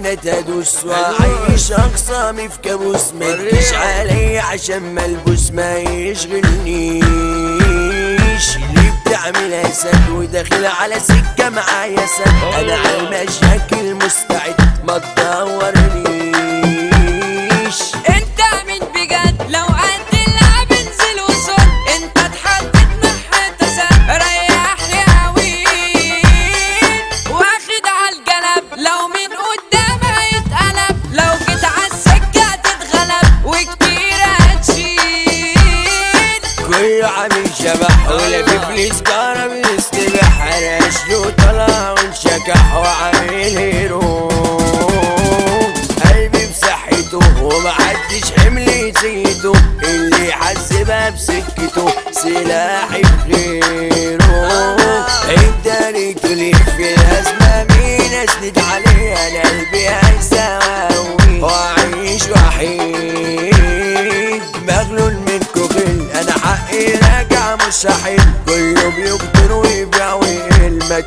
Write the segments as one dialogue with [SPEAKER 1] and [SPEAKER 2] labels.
[SPEAKER 1] حبيت ادوس واعيش اقسامي في كابوس ما تجيش علي عشان ملبوس ما يشغلنيش اللي بتعمل اسد وداخل على سكه معايا سد انا على المشاكل مستعد ما تدورنيش
[SPEAKER 2] انت مين بجد لو قد اللعب انزل وصل انت تحدد محيط سد ريح يا وين واخد عالجلب لو من قدام هيتقلب لو جيت عالسكة تتغلب وكتير هتشيل
[SPEAKER 1] كل عامل شبح ولا في فليس كارة بيستبح انا اشلو طلع وانشكح وعامل هيرو قلبي بصحته ومحدش حمل يزيده اللي حسبها بسكته سلاحي بغيره انت ريت لي في الازمه مين اسند عليه انا قلبي هيساوي واعيش وحيد مغلول من كوكل انا حقي راجع مش هحل كله بيقدر ويبيع ويقل ما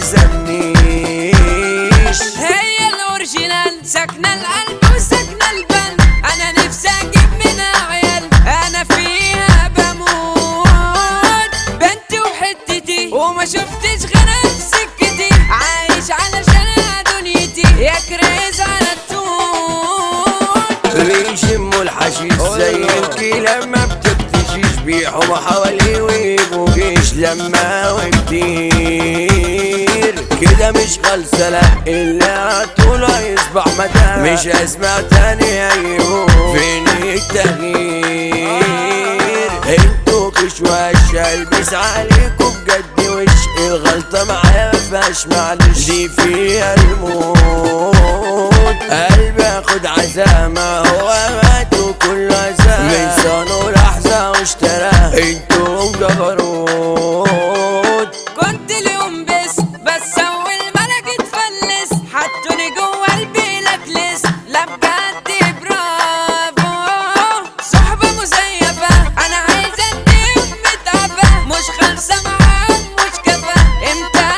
[SPEAKER 1] تلزمنيش
[SPEAKER 2] هي الاوريجينال ساكنه القلب وساكنه البال انا نفسي اجيب منها عيال انا فيها بموت بنتي وحتتي وما شفتش غيرها في سكتي عايش علشانها دنيتي يا كريز على التوت
[SPEAKER 1] بيشموا الحشيش زي الكلاب ما بتكتشيش بيحوا حواليه ويجوا جيش لما وكتير كده مش خالصة لا إلا طولها يصبح متى مش أسمع تاني أيوه فين التغيير انتوا كشواش البس عليكم بجد وش الغلطة معايا مفيهاش معلش دي فيها الموت قلبي اخد عزامة هو مات وكل عزام من صانه لحظة واشتراه انتوا جبروت
[SPEAKER 2] كنت اليوم بس بس اول ما انا جيت فلس حطوني جوه قلبي لاكلس لا بجد برافو صحبة مزيفة انا عايزة اديهم متعبة مش خالصة معاهم مش كفا امتى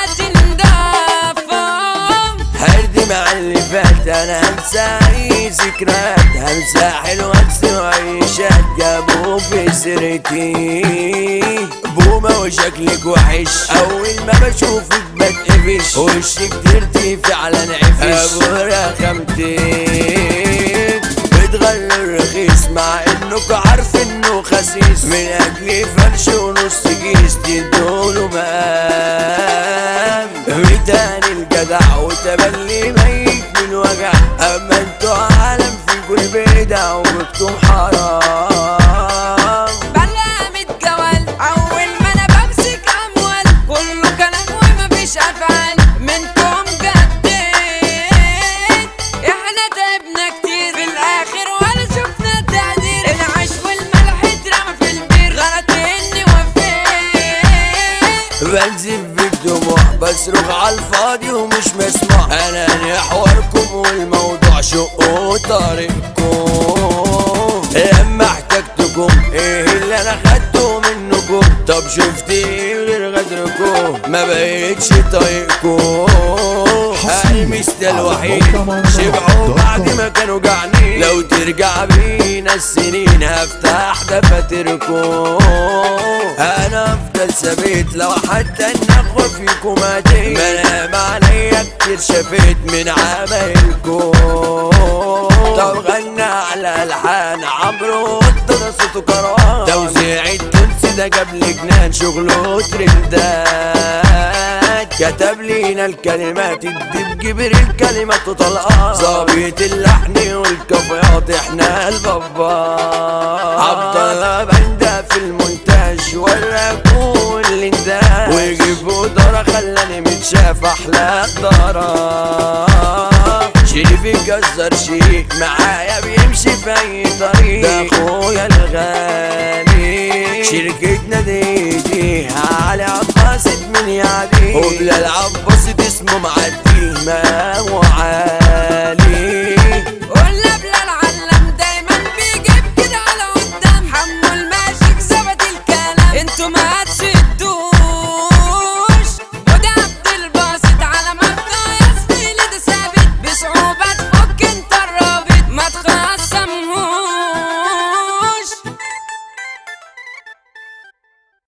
[SPEAKER 2] تنضافوا
[SPEAKER 1] هردي مع اللي فات انا هنسى اي ذكريات هنسى حلوة وعيشات جابوا في سيرتي بومة وشكلك وحش اول ما بشوفك بتقفش وشك ترتي فعلا عفش ابو رخمتك بتغير رخيص مع انك عارف انه خسيس من اجل فرش ونص كيس تدوله مقام ميتان الجدع وتبلي ميت من وجع اما انتوا عالم في كل بدع وجودكم حرام
[SPEAKER 2] بلامة جوال اول ما انا بمسك اموال كله كلام ومفيش افعال منكم جديد احنا تعبنا كتير في الاخر ولا شفنا تقدير العيش والملح اترمى في البير غلط اني وفيت
[SPEAKER 1] بنزف بالدموع بصرخ على الفاضي ومش مسموع انا حواركم والموضوع شقوا طريقكم لما احتجتكم ايه اللي انا خدته منكم طب شفت ايه غير غدركم ما بقيتش طايقكم المثل الوحيد شبعوا بعد ما كانوا جعانين لو ترجع بينا السنين هفتح دفاتركم انا افضل ثابت لو حتى النخوة فيكم هديت منام عليا كتير شفيت من عمايلكم طب غنى على الحان عمرو ده صوته كران توزيع التونسي ده جاب لي جنان شغله ترندات كتب لينا الكلمات الدب جبر الكلمات وطلقات ظابط اللحن والكفيات احنا البابا عبد الله بندا في المونتاج وراكوا اللي انداج ويجيبوا دارة خلاني متشاف احلى دارة شريف يكسر شيء معايا بيمشي في اي طريق ده اخويا الغالي شركتنا دي دي علي عباس من يعدي وبلال عباس اسمه معدي ما هو